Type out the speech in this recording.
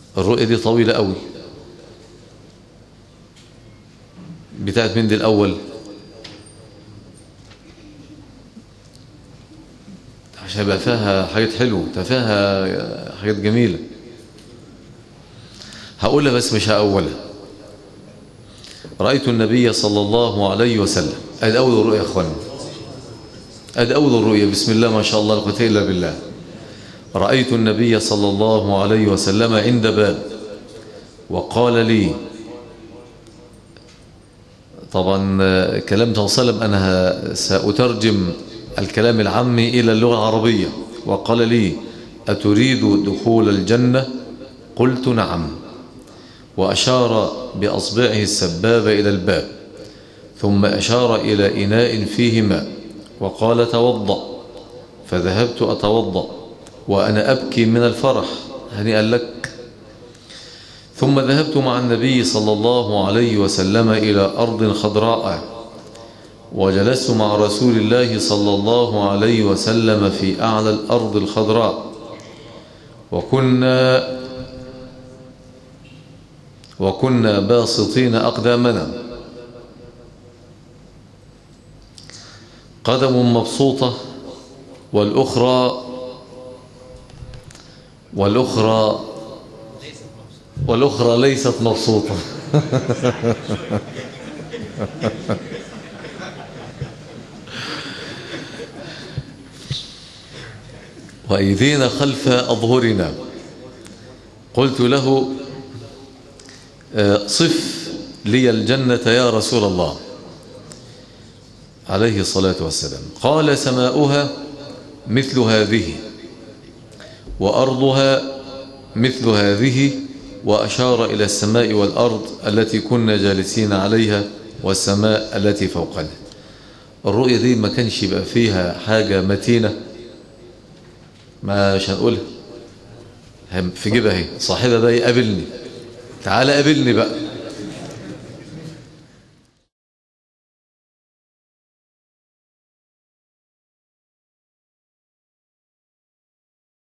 الرؤية دي طويلة قوي بتاعت من دي الأول عشان يبقى فيها حاجات حلوة فيها حاجات جميلة هقولها بس مش هقولها رأيت النبي صلى الله عليه وسلم ادي أول الرؤيا يا أخوانا ادي أول الرؤيا بسم الله ما شاء الله لا قوه إلا بالله رأيت النبي صلى الله عليه وسلم عند باب وقال لي طبعا كلام صلى الله عليه وسلم أنا سأترجم الكلام العامي إلى اللغة العربية وقال لي أتريد دخول الجنة قلت نعم وأشار بأصبعه السبابة إلى الباب ثم أشار إلى إناء فيه ماء وقال توضأ فذهبت أتوضأ وأنا أبكي من الفرح هنيئا لك ثم ذهبت مع النبي صلى الله عليه وسلم إلى أرض خضراء وجلست مع رسول الله صلى الله عليه وسلم في أعلى الأرض الخضراء وكنا وكنا باسطين أقدامنا قدم مبسوطة والأخرى والأخرى والأخرى ليست مبسوطة وأيدينا خلف أظهرنا قلت له صف لي الجنة يا رسول الله عليه الصلاة والسلام قال سماؤها مثل هذه وأرضها مثل هذه وأشار إلى السماء والأرض التي كنا جالسين عليها والسماء التي فوقنا الرؤية دي ما كانش يبقى فيها حاجة متينة ما مش هنقولها في جيبها اهي صاحبها بقى يقابلني تعالى قابلني بقى